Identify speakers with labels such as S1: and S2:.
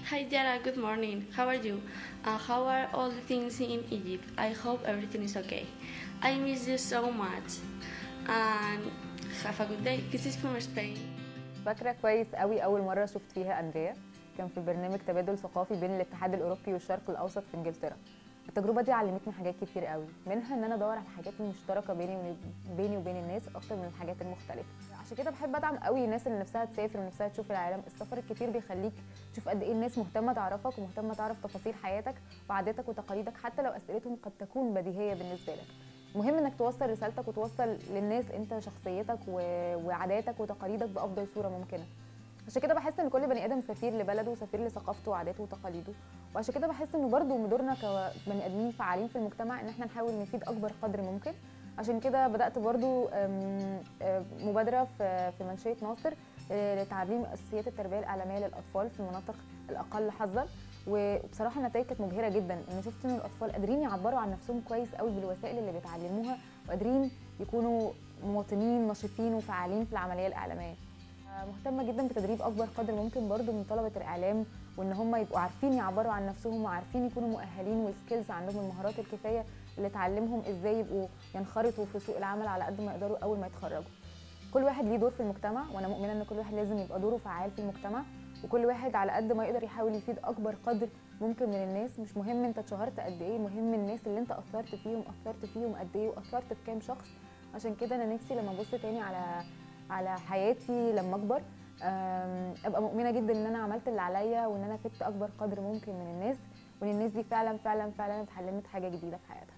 S1: Hi Diana, good morning. How are you? Uh, how are all the things in Egypt? I hope everything is okay. I miss you so much. And have a good day. Kisses from Spain.
S2: فاكره كويس قوي اول مره شفت فيها اندريا كان في برنامج تبادل ثقافي بين الاتحاد الاوروبي والشرق الاوسط في انجلترا التجربه دي علمتني حاجات كتير قوي منها ان انا ادور على الحاجات المشتركه بيني وبين- بيني وبين الناس اكتر من الحاجات المختلفه عشان كده بحب ادعم قوي الناس اللي نفسها تسافر ونفسها تشوف العالم السفر الكتير بيخليك تشوف قد ايه الناس مهتمه تعرفك ومهتمه تعرف تفاصيل حياتك وعاداتك وتقاليدك حتى لو اسئلتهم قد تكون بديهيه بالنسبه لك مهم انك توصل رسالتك وتوصل للناس انت شخصيتك و- وعاداتك وتقاليدك بافضل صوره ممكنه عشان كده بحس ان كل بني ادم سفير لبلده وسفير لثقافته وعاداته وتقاليده وعشان كده بحس انه برضه من دورنا كبني ادمين فعالين في المجتمع ان احنا نحاول نفيد اكبر قدر ممكن عشان كده بدات برضه أم، أم، مبادره في في منشيه ناصر أه، لتعليم اساسيات التربيه الاعلاميه للاطفال في المناطق الاقل حظا وبصراحه النتائج كانت مبهره جدا ان شفت ان الاطفال قادرين يعبروا عن نفسهم كويس قوي بالوسائل اللي بيتعلموها وقادرين يكونوا مواطنين نشيطين وفعالين في العمليه الاعلاميه مهتمه جدا بتدريب اكبر قدر ممكن برضو من طلبه الاعلام وان هم يبقوا عارفين يعبروا عن نفسهم وعارفين يكونوا مؤهلين والسكيلز عندهم المهارات الكفايه اللي تعلمهم ازاي يبقوا ينخرطوا في سوق العمل على قد ما يقدروا اول ما يتخرجوا كل واحد ليه دور في المجتمع وانا مؤمنه ان كل واحد لازم يبقى دوره فعال في المجتمع وكل واحد على قد ما يقدر يحاول يفيد اكبر قدر ممكن من الناس مش مهم انت اتشهرت قد ايه مهم الناس اللي انت اثرت فيهم اثرت فيهم قد ايه واثرت في كام شخص عشان كده انا نفسي لما ابص تاني على على حياتي لما اكبر أم، ابقى مؤمنه جدا ان انا عملت اللي عليا وان انا فدت اكبر قدر ممكن من الناس وان الناس دي فعلا فعلا فعلا اتعلمت حاجه جديده في حياتها